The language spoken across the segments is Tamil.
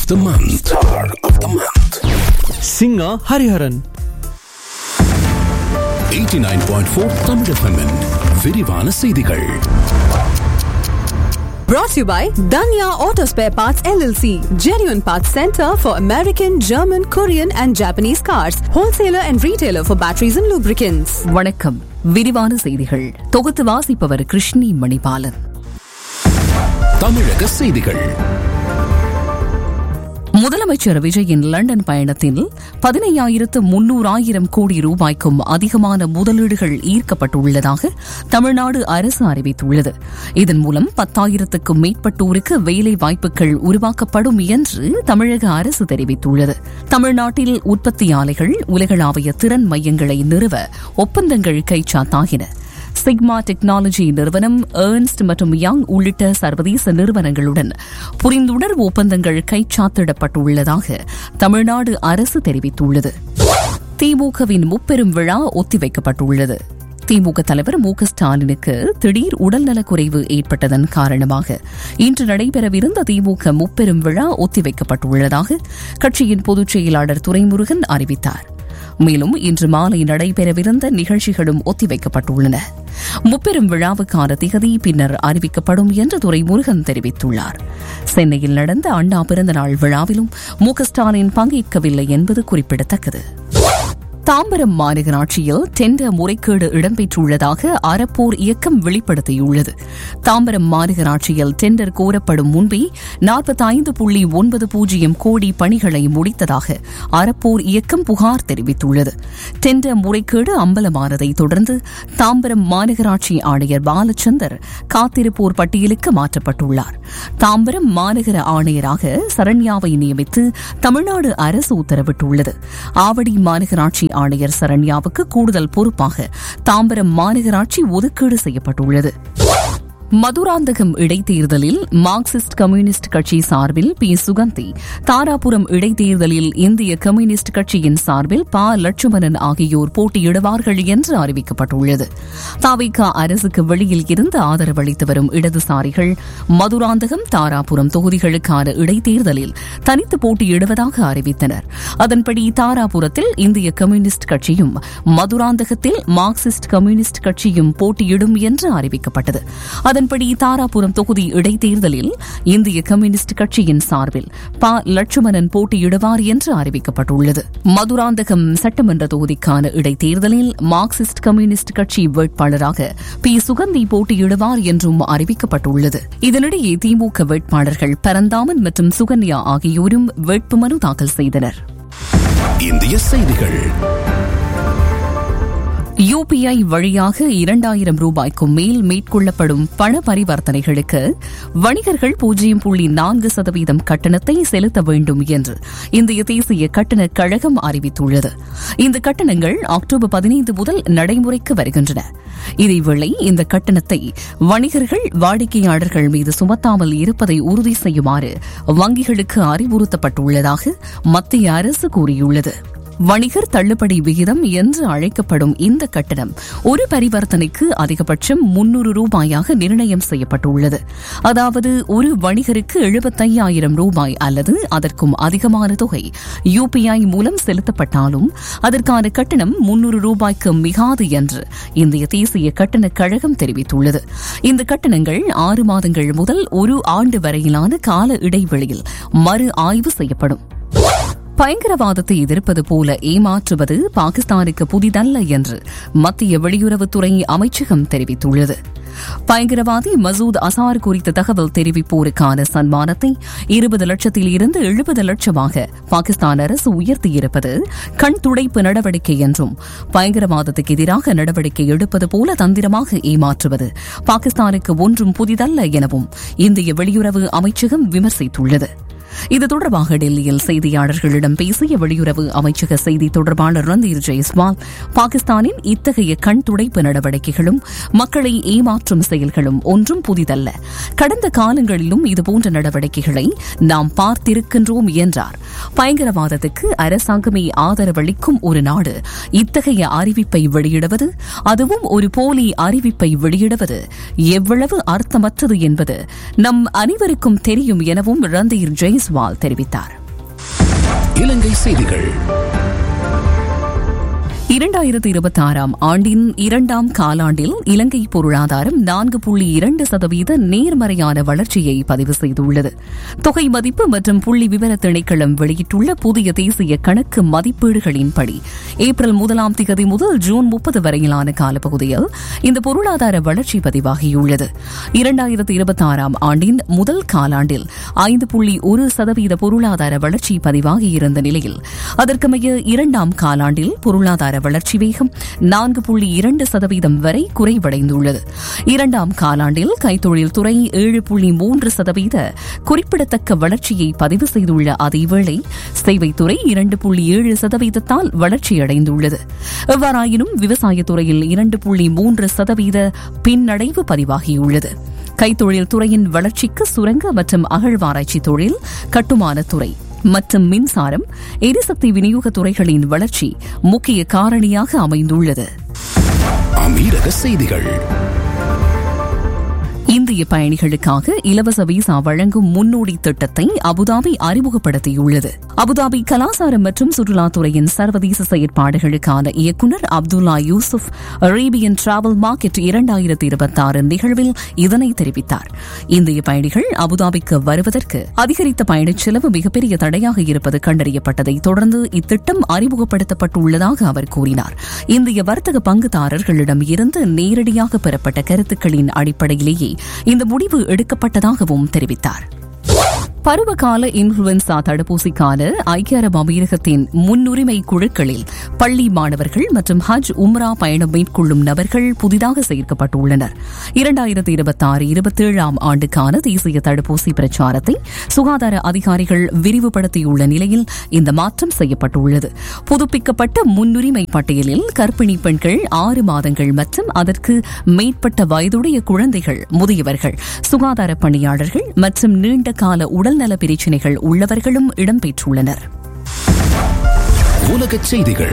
the month. Star of the month. Singha Hariharan 89.4 Tamil FM -இன் விரிவான செய்திகள் Brought to you by Danya Auto Spare Parts LLC, genuine parts center for American, German, Korean, and Japanese cars, wholesaler and retailer for batteries and lubricants. வணக்கம் விரிவான செய்திகள் தொகுத்து வாசிப்பவர் கிருஷ்ணி மணிபாலன் தமிழக செய்திகள் முதலமைச்சர் விஜயின் லண்டன் பயணத்தில் பதினையாயிரத்து முன்னூறாயிரம் கோடி ரூபாய்க்கும் அதிகமான முதலீடுகள் ஈர்க்கப்பட்டுள்ளதாக தமிழ்நாடு அரசு அறிவித்துள்ளது இதன் மூலம் பத்தாயிரத்துக்கும் மேற்பட்டோருக்கு வேலை வாய்ப்புகள் உருவாக்கப்படும் என்று தமிழக அரசு தெரிவித்துள்ளது தமிழ்நாட்டில் உற்பத்தி உலகளாவிய திறன் மையங்களை நிறுவ ஒப்பந்தங்கள் கைச்சாத்தாகின சிக்மா டெக்னாலஜி நிறுவனம் ஏர்ன்ஸ்ட் மற்றும் யங் உள்ளிட்ட சர்வதேச நிறுவனங்களுடன் புரிந்துணர்வு ஒப்பந்தங்கள் கைச்சாத்திடப்பட்டுள்ளதாக தமிழ்நாடு அரசு தெரிவித்துள்ளது திமுகவின் முப்பெரும் விழா ஒத்திவைக்கப்பட்டுள்ளது திமுக தலைவர் மு க ஸ்டாலினுக்கு திடீர் உடல்நலக்குறைவு ஏற்பட்டதன் காரணமாக இன்று நடைபெறவிருந்த திமுக முப்பெரும் விழா ஒத்திவைக்கப்பட்டுள்ளதாக கட்சியின் பொதுச் செயலாளர் துரைமுருகன் அறிவித்தார் மேலும் இன்று மாலை நடைபெறவிருந்த நிகழ்ச்சிகளும் ஒத்திவைக்கப்பட்டுள்ளன முப்பெரும் விழாவுக்கான திகதி பின்னர் அறிவிக்கப்படும் என்று துரைமுருகன் தெரிவித்துள்ளார் சென்னையில் நடந்த அண்ணா பிறந்தநாள் விழாவிலும் மு க ஸ்டாலின் பங்கேற்கவில்லை என்பது குறிப்பிடத்தக்கது தாம்பரம் மாநகராட்சியில் டெண்டர் முறைகேடு இடம்பெற்றுள்ளதாக அறப்போர் இயக்கம் வெளிப்படுத்தியுள்ளது தாம்பரம் மாநகராட்சியில் டெண்டர் கோரப்படும் முன்பே நாற்பத்தைந்து புள்ளி ஒன்பது பூஜ்ஜியம் கோடி பணிகளை முடித்ததாக அறப்போர் இயக்கம் புகார் தெரிவித்துள்ளது டெண்டர் முறைகேடு அம்பலமானதை தொடர்ந்து தாம்பரம் மாநகராட்சி ஆணையர் பாலச்சந்தர் காத்திருப்போர் பட்டியலுக்கு மாற்றப்பட்டுள்ளார் தாம்பரம் மாநகர ஆணையராக சரண்யாவை நியமித்து தமிழ்நாடு அரசு உத்தரவிட்டுள்ளது ஆவடி மாநகராட்சி ஆணையர் சரண்யாவுக்கு கூடுதல் பொறுப்பாக தாம்பரம் மாநகராட்சி ஒதுக்கீடு செய்யப்பட்டுள்ளது மதுராந்தகம் இடைத்தேர்தலில் மார்க்சிஸ்ட் கம்யூனிஸ்ட் கட்சி சார்பில் பி சுகந்தி தாராபுரம் இடைத்தேர்தலில் இந்திய கம்யூனிஸ்ட் கட்சியின் சார்பில் ப லட்சுமணன் ஆகியோர் போட்டியிடுவார்கள் என்று அறிவிக்கப்பட்டுள்ளது தாவிகா அரசுக்கு வெளியில் இருந்து ஆதரவளித்து வரும் இடதுசாரிகள் மதுராந்தகம் தாராபுரம் தொகுதிகளுக்கான இடைத்தேர்தலில் தனித்து போட்டியிடுவதாக அறிவித்தனர் அதன்படி தாராபுரத்தில் இந்திய கம்யூனிஸ்ட் கட்சியும் மதுராந்தகத்தில் மார்க்சிஸ்ட் கம்யூனிஸ்ட் கட்சியும் போட்டியிடும் என்று அறிவிக்கப்பட்டது அதன்படி தாராபுரம் தொகுதி இடைத்தேர்தலில் இந்திய கம்யூனிஸ்ட் கட்சியின் சார்பில் ப லட்சுமணன் போட்டியிடுவார் என்று அறிவிக்கப்பட்டுள்ளது மதுராந்தகம் சட்டமன்ற தொகுதிக்கான இடைத்தேர்தலில் மார்க்சிஸ்ட் கம்யூனிஸ்ட் கட்சி வேட்பாளராக பி சுகந்தி போட்டியிடுவார் என்றும் அறிவிக்கப்பட்டுள்ளது இதனிடையே திமுக வேட்பாளர்கள் பரந்தாமன் மற்றும் சுகன்யா ஆகியோரும் வேட்புமனு தாக்கல் செய்தனர் இந்திய செய்திகள் யுபிஐ வழியாக இரண்டாயிரம் ரூபாய்க்கும் மேல் மேற்கொள்ளப்படும் பண பரிவர்த்தனைகளுக்கு வணிகர்கள் பூஜ்ஜியம் புள்ளி நான்கு சதவீதம் கட்டணத்தை செலுத்த வேண்டும் என்று இந்திய தேசிய கட்டண கழகம் அறிவித்துள்ளது இந்த கட்டணங்கள் அக்டோபர் பதினைந்து முதல் நடைமுறைக்கு வருகின்றன இதேவேளை இந்த கட்டணத்தை வணிகர்கள் வாடிக்கையாளர்கள் மீது சுமத்தாமல் இருப்பதை உறுதி செய்யுமாறு வங்கிகளுக்கு அறிவுறுத்தப்பட்டுள்ளதாக மத்திய அரசு கூறியுள்ளது வணிகர் தள்ளுபடி விகிதம் என்று அழைக்கப்படும் இந்த கட்டணம் ஒரு பரிவர்த்தனைக்கு அதிகபட்சம் முன்னூறு ரூபாயாக நிர்ணயம் செய்யப்பட்டுள்ளது அதாவது ஒரு வணிகருக்கு எழுபத்தையாயிரம் ரூபாய் அல்லது அதற்கும் அதிகமான தொகை யுபிஐ மூலம் செலுத்தப்பட்டாலும் அதற்கான கட்டணம் முன்னூறு ரூபாய்க்கு மிகாது என்று இந்திய தேசிய கட்டண கழகம் தெரிவித்துள்ளது இந்த கட்டணங்கள் ஆறு மாதங்கள் முதல் ஒரு ஆண்டு வரையிலான கால இடைவெளியில் மறு ஆய்வு செய்யப்படும் பயங்கரவாதத்தை எதிர்ப்பது போல ஏமாற்றுவது பாகிஸ்தானுக்கு புதிதல்ல என்று மத்திய வெளியுறவுத்துறை அமைச்சகம் தெரிவித்துள்ளது பயங்கரவாதி மசூத் அசார் குறித்த தகவல் தெரிவிப்போருக்கான சன்மானத்தை இருபது லட்சத்தில் இருந்து எழுபது லட்சமாக பாகிஸ்தான் அரசு உயர்த்தியிருப்பது கண் துடைப்பு நடவடிக்கை என்றும் பயங்கரவாதத்துக்கு எதிராக நடவடிக்கை எடுப்பது போல தந்திரமாக ஏமாற்றுவது பாகிஸ்தானுக்கு ஒன்றும் புதிதல்ல எனவும் இந்திய வெளியுறவு அமைச்சகம் விமர்சித்துள்ளது இது தொடர்பாக டெல்லியில் செய்தியாளர்களிடம் பேசிய வெளியுறவு அமைச்சக செய்தி தொடர்பாளர் ரந்தீர் ஜெய்ஸ்வால் பாகிஸ்தானின் இத்தகைய கண் துடைப்பு நடவடிக்கைகளும் மக்களை ஏமாற்றும் செயல்களும் ஒன்றும் புதிதல்ல கடந்த காலங்களிலும் இதுபோன்ற நடவடிக்கைகளை நாம் பார்த்திருக்கின்றோம் என்றார் பயங்கரவாதத்துக்கு அரசாங்கமே ஆதரவளிக்கும் ஒரு நாடு இத்தகைய அறிவிப்பை வெளியிடுவது அதுவும் ஒரு போலி அறிவிப்பை வெளியிடுவது எவ்வளவு அர்த்தமற்றது என்பது நம் அனைவருக்கும் தெரியும் எனவும் ரந்தீர் ஜெய்ஸ்வால் தெரிவித்தார் இலங்கை செய்திகள் இரண்டாயிரத்தி இருபத்தி ஆறாம் ஆண்டின் இரண்டாம் காலாண்டில் இலங்கை பொருளாதாரம் நான்கு புள்ளி இரண்டு சதவீத நேர்மறையான வளர்ச்சியை பதிவு செய்துள்ளது தொகை மதிப்பு மற்றும் புள்ளி விவர திணைக்களம் வெளியிட்டுள்ள புதிய தேசிய கணக்கு மதிப்பீடுகளின்படி ஏப்ரல் முதலாம் தேதி முதல் ஜூன் முப்பது வரையிலான காலப்பகுதியில் இந்த பொருளாதார வளர்ச்சி பதிவாகியுள்ளது இரண்டாயிரத்தி இருபத்தி ஆறாம் ஆண்டின் முதல் காலாண்டில் ஐந்து புள்ளி ஒரு சதவீத பொருளாதார வளர்ச்சி பதிவாகியிருந்த நிலையில் அதற்கமைய இரண்டாம் காலாண்டில் பொருளாதார வளர்ச்சி வேகம் நான்கு புள்ளி இரண்டு சதவீதம் வரை குறைவடைந்துள்ளது இரண்டாம் காலாண்டில் கைத்தொழில் துறை ஏழு புள்ளி மூன்று சதவீத குறிப்பிடத்தக்க வளர்ச்சியை பதிவு செய்துள்ள அதேவேளை சேவைத்துறை இரண்டு புள்ளி ஏழு சதவீதத்தால் வளர்ச்சியடைந்துள்ளது எவ்வாறாயினும் விவசாயத்துறையில் இரண்டு புள்ளி மூன்று சதவீத பின்னடைவு பதிவாகியுள்ளது கைத்தொழில் துறையின் வளர்ச்சிக்கு சுரங்க மற்றும் அகழ்வாராய்ச்சி தொழில் கட்டுமானத் துறை மற்றும் மின்சாரம் எரிசக்தி விநியோக துறைகளின் வளர்ச்சி முக்கிய காரணியாக அமைந்துள்ளது அமீரக செய்திகள் இந்திய பயணிகளுக்காக இலவச விசா வழங்கும் முன்னோடி திட்டத்தை அபுதாபி அறிமுகப்படுத்தியுள்ளது அபுதாபி கலாச்சாரம் மற்றும் சுற்றுலாத்துறையின் சர்வதேச செயற்பாடுகளுக்கான இயக்குநர் Abdullah Yusuf Arabian Travel Market இரண்டாயிரத்தி இருபத்தி ஆறு நிகழ்வில் இதனை தெரிவித்தார் இந்திய பயணிகள் அபுதாபிக்கு வருவதற்கு அதிகரித்த பயணச் செலவு மிகப்பெரிய தடையாக இருப்பது கண்டறியப்பட்டதை தொடர்ந்து இத்திட்டம் அறிமுகப்படுத்தப்பட்டுள்ளதாக அவர் கூறினார் இந்திய வர்த்தக பங்குதாரர்களிடம் இருந்து நேரடியாக பெறப்பட்ட கருத்துக்களின் அடிப்படையிலேயே இந்த முடிவு எடுக்கப்பட்டதாகவும் தெரிவித்தார் பருவகால இன்ஃபுளுன்சா தடுப்பூசிக்கான ஐக்கிய அரபு அமீரகத்தின் முன்னுரிமை குழுக்களில் பள்ளி மாணவர்கள் மற்றும் ஹஜ் உம்ரா பயணம் மேற்கொள்ளும் நபர்கள் புதிதாக சேர்க்கப்பட்டுள்ளனர் இரண்டாயிரத்தி இருபத்தி ஆறு இருபத்தேழாம் ஆண்டுக்கான தேசிய தடுப்பூசி பிரச்சாரத்தை சுகாதார அதிகாரிகள் விரிவுபடுத்தியுள்ள நிலையில் இந்த மாற்றம் செய்யப்பட்டுள்ளது புதுப்பிக்கப்பட்ட முன்னுரிமை பட்டியலில் கர்ப்பிணி பெண்கள் ஆறு மாதங்கள் மற்றும் அதற்கு மேற்பட்ட வயதுடைய குழந்தைகள் முதியவர்கள் சுகாதார பணியாளர்கள் மற்றும் நீண்ட கால உடல்நல பிரச்சினைகள் உள்ளவர்களும் இடம்பெற்றுள்ளனர் உலகச் செய்திகள்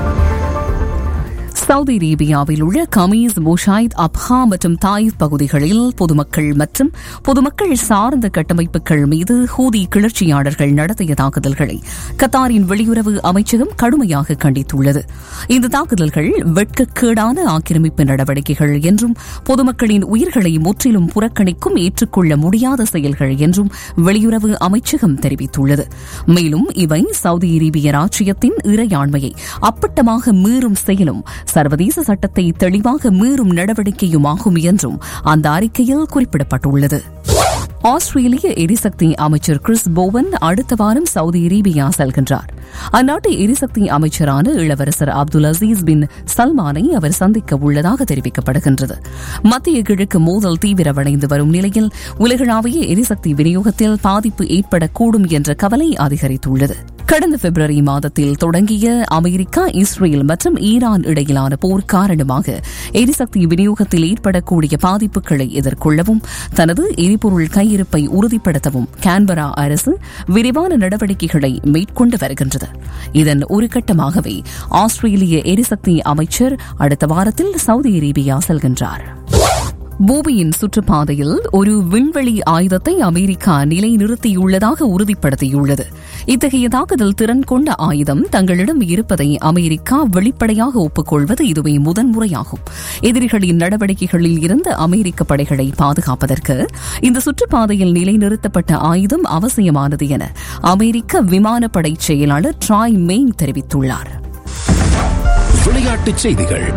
சவுதி அரேபியாவில் உள்ள கமீஸ் முஷாயித் அப்ஹா மற்றும் தாயிப் பகுதிகளில் பொதுமக்கள் மற்றும் பொதுமக்கள் சார்ந்த கட்டமைப்புகள் மீது ஹூதி கிளர்ச்சியாளர்கள் நடத்திய தாக்குதல்களை கத்தாரின் வெளியுறவு அமைச்சகம் கடுமையாக கண்டித்துள்ளது இந்த தாக்குதல்கள் வெட்கக்கேடான ஆக்கிரமிப்பு நடவடிக்கைகள் என்றும் பொதுமக்களின் உயிர்களை முற்றிலும் புறக்கணிக்கும் ஏற்றுக்கொள்ள முடியாத செயல்கள் என்றும் வெளியுறவு அமைச்சகம் தெரிவித்துள்ளது மேலும் இவை சவுதி அரேபிய ராச்சியத்தின் இறையாண்மையை அப்பட்டமாக மீறும் செயலும் சர்வதேச சட்டத்தை தெளிவாக மீறும் நடவடிக்கையுமாகும் என்றும் அந்த அறிக்கையில் குறிப்பிடப்பட்டுள்ளது ஆஸ்திரேலிய எரிசக்தி அமைச்சர் கிறிஸ் போவன் அடுத்த வாரம் சவுதி அரேபியா செல்கின்றார் அந்நாட்டு எரிசக்தி அமைச்சரான இளவரசர் அப்துல் அசீஸ் பின் சல்மானை அவர் சந்திக்க உள்ளதாக தெரிவிக்கப்படுகின்றது மத்திய கிழக்கு மோதல் தீவிரமடைந்து வரும் நிலையில் உலகளாவிய எரிசக்தி விநியோகத்தில் பாதிப்பு ஏற்படக்கூடும் என்ற கவலை அதிகரித்துள்ளது கடந்த பிப்ரவரி மாதத்தில் தொடங்கிய அமெரிக்கா இஸ்ரேல் மற்றும் ஈரான் இடையிலான போர் காரணமாக எரிசக்தி விநியோகத்தில் ஏற்படக்கூடிய பாதிப்புகளை எதிர்கொள்ளவும் தனது எரிபொருள் கையிருப்பை உறுதிப்படுத்தவும் கான்பரா அரசு விரிவான நடவடிக்கைகளை மேற்கொண்டு வருகின்றது இதன் ஒரு கட்டமாகவே ஆஸ்திரேலிய எரிசக்தி அமைச்சர் அடுத்த வாரத்தில் சவுதி அரேபியா செல்கின்றார் பூமியின் சுற்றுப்பாதையில் ஒரு விண்வெளி ஆயுதத்தை அமெரிக்கா நிலைநிறுத்தியுள்ளதாக உறுதிப்படுத்தியுள்ளது இத்தகைய தாக்குதல் திறன் கொண்ட ஆயுதம் தங்களிடம் இருப்பதை அமெரிக்கா வெளிப்படையாக ஒப்புக்கொள்வது இதுவே முதன்முறையாகும் எதிரிகளின் நடவடிக்கைகளில் இருந்து அமெரிக்க படைகளை பாதுகாப்பதற்கு இந்த சுற்றுப்பாதையில் நிலைநிறுத்தப்பட்ட ஆயுதம் அவசியமானது என அமெரிக்க விமானப்படை செயலாளர் ட்ராய் மெயின் தெரிவித்துள்ளார் விளையாட்டுச் செய்திகள்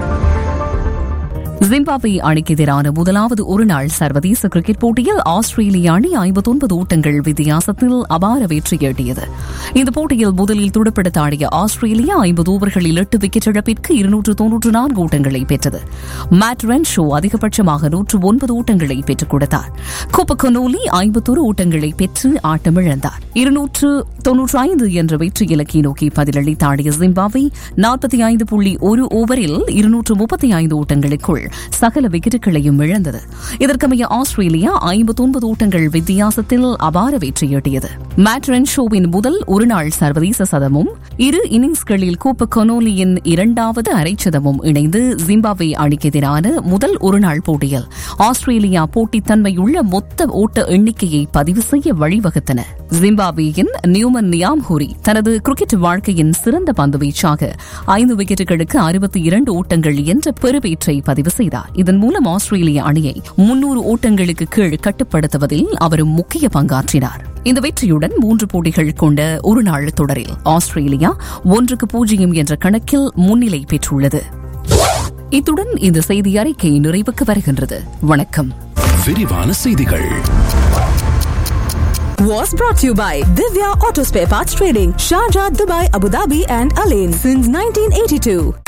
ஜிம்பாப்வே அணிக்கு எதிரான முதலாவது ஒருநாள் சர்வதேச கிரிக்கெட் போட்டியில் ஆஸ்திரேலிய அணி ஐம்பத்தொன்பது ஓட்டங்கள் வித்தியாசத்தில் அபார வெற்றி ஈட்டியது இந்த போட்டியில் முதலில் துடுப்படுத்த ஆடிய ஆஸ்திரேலியா ஐம்பது ஓவர்களில் எட்டு விக்கெட் இழப்பிற்கு இருநூற்று தொன்னூற்று நான்கு ஓட்டங்களை பெற்றது மேட் ரென்ஷோ அதிகபட்சமாக நூற்று ஒன்பது ஓட்டங்களை பெற்றுக் கொடுத்தார் கோப்பகொனோலி ஐம்பத்தொரு ஓட்டங்களை பெற்று ஆட்டமிழந்தார் இருநூற்று தொன்னூற்று ஐந்து என்ற வெற்றி இலக்கை நோக்கி பதிலளித்த ஆடிய ஜிம்பாப்வே நாற்பத்தி ஐந்து புள்ளி ஒரு ஓவரில் இருநூற்று முப்பத்தி ஐந்து ஓட்டங்களுக்குள் ஓட்டங்கள் சகல விக்கெட்டுகளையும் இழந்தது இதற்கமைய ஆஸ்திரேலியா ஐம்பத்தொன்பது ஓட்டங்கள் வித்தியாசத்தில் அபார வெற்றியீட்டியது மேட்ரன் ஷோவின் முதல் ஒருநாள் சர்வதேச சதமும் இரு இன்னிங்ஸ்களில் கூப்ப கொனோலியின் இரண்டாவது அரைச்சதமும் இணைந்து ஜிம்பாப்வே அணிக்கு எதிரான முதல் ஒருநாள் போட்டியில் ஆஸ்திரேலியா போட்டித்தன்மையுள்ள மொத்த ஓட்ட எண்ணிக்கையை பதிவு செய்ய வழிவகுத்தன ஜிம்பாப்வேயின் நியூமன் நியாம்ஹூரி தனது கிரிக்கெட் வாழ்க்கையின் சிறந்த பந்து வீச்சாக ஐந்து விக்கெட்டுகளுக்கு அறுபத்தி இரண்டு ஓட்டங்கள் என்ற பெருவேற்றை பதிவு செய்தார் இதன் மூலம் ஆஸ்திரேலிய அணியை முன்னூறு ஓட்டங்களுக்கு கீழ் கட்டுப்படுத்துவதில் அவரும் முக்கிய பங்காற்றினார் இந்த வெற்றியுடன் மூன்று போட்டிகள் கொண்ட ஒருநாள் தொடரில் ஆஸ்திரேலியா ஒன்றுக்கு பூஜ்ஜியம் என்ற கணக்கில் முன்னிலை பெற்றுள்ளது இத்துடன் இந்த செய்தி அறிக்கை நிறைவுக்கு வருகின்றது வணக்கம் விரிவான செய்திகள் Was brought to you by Divya Auto Spare Parts Trading, Sharjah, Dubai, Abu Dhabi, and Alain since 1982.